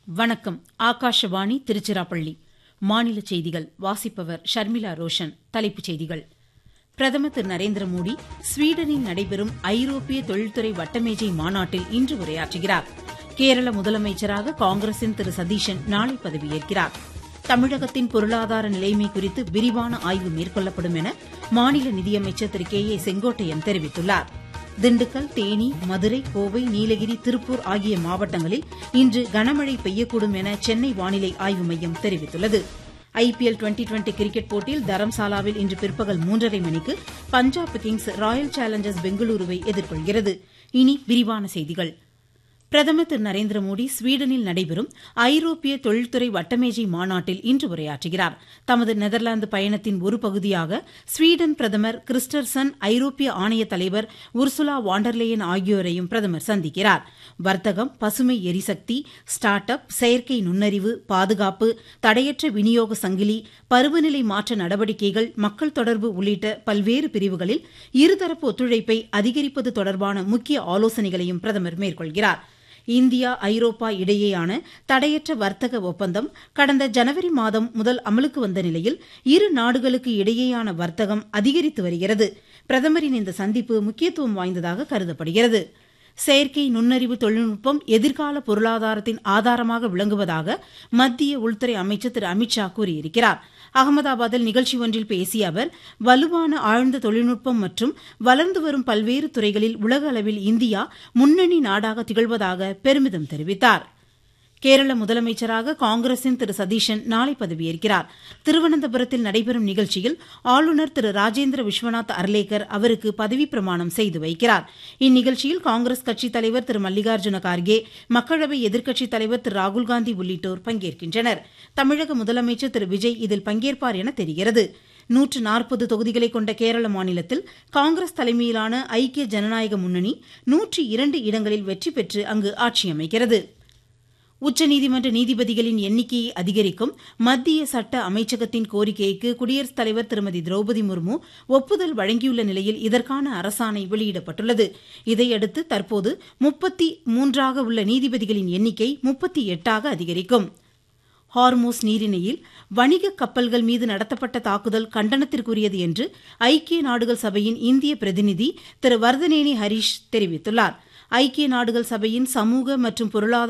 வணக்கம் ஆகாஷவாணி திருச்சிராப்பள்ளி மாநில செய்திகள் வாசிப்பவர் ஷர்மிளா ரோஷன் தலைப்புச் செய்திகள் பிரதமர் திரு நரேந்திர மோடி ஸ்வீடனில் நடைபெறும் ஐரோப்பிய தொழில்துறை வட்டமேஜை மாநாட்டில் இன்று உரையாற்றுகிறார் கேரள முதலமைச்சராக காங்கிரசின் திரு சதீஷன் நாளை பதவியேற்கிறார் தமிழகத்தின் பொருளாதார நிலைமை குறித்து விரிவான ஆய்வு மேற்கொள்ளப்படும் என மாநில நிதியமைச்சர் திரு கே ஏ செங்கோட்டையன் தெரிவித்துள்ளார் திண்டுக்கல் தேனி மதுரை கோவை நீலகிரி திருப்பூர் ஆகிய மாவட்டங்களில் இன்று கனமழை பெய்யக்கூடும் என சென்னை வானிலை ஆய்வு மையம் தெரிவித்துள்ளது ஐபிஎல் டுவெண்டி டுவெண்டி கிரிக்கெட் போட்டியில் தரம்சாலாவில் இன்று பிற்பகல் மூன்றரை மணிக்கு பஞ்சாப் கிங்ஸ் ராயல் சேலஞ்சர்ஸ் பெங்களூருவை எதிர்கொள்கிறது இனி விரிவான செய்திகள் பிரதமர் திரு நரேந்திர மோடி ஸ்வீடனில் நடைபெறும் ஐரோப்பிய தொழில்துறை வட்டமேஜை மாநாட்டில் இன்று உரையாற்றுகிறார் தமது நெதர்லாந்து பயணத்தின் ஒரு பகுதியாக ஸ்வீடன் பிரதமர் கிறிஸ்டர்சன் ஐரோப்பிய ஆணைய தலைவர் உர்சுலா வாண்டர்லேயன் ஆகியோரையும் பிரதமர் சந்திக்கிறார் வர்த்தகம் பசுமை எரிசக்தி ஸ்டார்ட் அப் செயற்கை நுண்ணறிவு பாதுகாப்பு தடையற்ற விநியோக சங்கிலி பருவநிலை மாற்ற நடவடிக்கைகள் மக்கள் தொடர்பு உள்ளிட்ட பல்வேறு பிரிவுகளில் இருதரப்பு ஒத்துழைப்பை அதிகரிப்பது தொடர்பான முக்கிய ஆலோசனைகளையும் பிரதமர் மேற்கொள்கிறார் இந்தியா ஐரோப்பா இடையேயான தடையற்ற வர்த்தக ஒப்பந்தம் கடந்த ஜனவரி மாதம் முதல் அமலுக்கு வந்த நிலையில் இரு நாடுகளுக்கு இடையேயான வர்த்தகம் அதிகரித்து வருகிறது பிரதமரின் இந்த சந்திப்பு முக்கியத்துவம் வாய்ந்ததாக கருதப்படுகிறது செயற்கை நுண்ணறிவு தொழில்நுட்பம் எதிர்கால பொருளாதாரத்தின் ஆதாரமாக விளங்குவதாக மத்திய உள்துறை அமைச்சர் திரு அமித்ஷா கூறியிருக்கிறார் அகமதாபாத்தில் நிகழ்ச்சி ஒன்றில் பேசிய அவர் வலுவான ஆழ்ந்த தொழில்நுட்பம் மற்றும் வளர்ந்து வரும் பல்வேறு துறைகளில் உலக அளவில் இந்தியா முன்னணி நாடாக திகழ்வதாக பெருமிதம் தெரிவித்தாா் கேரள முதலமைச்சராக காங்கிரசின் திரு சதீஷன் நாளை பதவியேற்கிறார் திருவனந்தபுரத்தில் நடைபெறும் நிகழ்ச்சியில் ஆளுநர் திரு ராஜேந்திர விஸ்வநாத் அர்லேக்கர் அவருக்கு பதவிப் பிரமாணம் செய்து வைக்கிறார் இந்நிகழ்ச்சியில் காங்கிரஸ் கட்சித் தலைவர் திரு மல்லிகார்ஜுன கார்கே மக்களவை எதிர்க்கட்சித் தலைவர் திரு ராகுல்காந்தி உள்ளிட்டோர் பங்கேற்கின்றனர் தமிழக முதலமைச்சர் திரு விஜய் இதில் பங்கேற்பார் என தெரிகிறது நூற்று நாற்பது தொகுதிகளை கொண்ட கேரள மாநிலத்தில் காங்கிரஸ் தலைமையிலான ஐக்கிய ஜனநாயக முன்னணி நூற்றி இரண்டு இடங்களில் வெற்றி பெற்று அங்கு ஆட்சி அமைக்கிறது உச்சநீதிமன்ற நீதிபதிகளின் எண்ணிக்கையை அதிகரிக்கும் மத்திய சட்ட அமைச்சகத்தின் கோரிக்கைக்கு குடியரசுத் தலைவர் திருமதி திரௌபதி முர்மு ஒப்புதல் வழங்கியுள்ள நிலையில் இதற்கான அரசாணை வெளியிடப்பட்டுள்ளது இதையடுத்து தற்போது முப்பத்தி மூன்றாக உள்ள நீதிபதிகளின் எண்ணிக்கை முப்பத்தி எட்டாக அதிகரிக்கும் ஹார்மோஸ் நீரிணையில் வணிக கப்பல்கள் மீது நடத்தப்பட்ட தாக்குதல் கண்டனத்திற்குரியது என்று ஐக்கிய நாடுகள் சபையின் இந்திய பிரதிநிதி திரு வர்தனேனி ஹரீஷ் தெரிவித்துள்ளார் ஐக்கிய நாடுகள் சபையின் சமூக மற்றும் பொருளாதார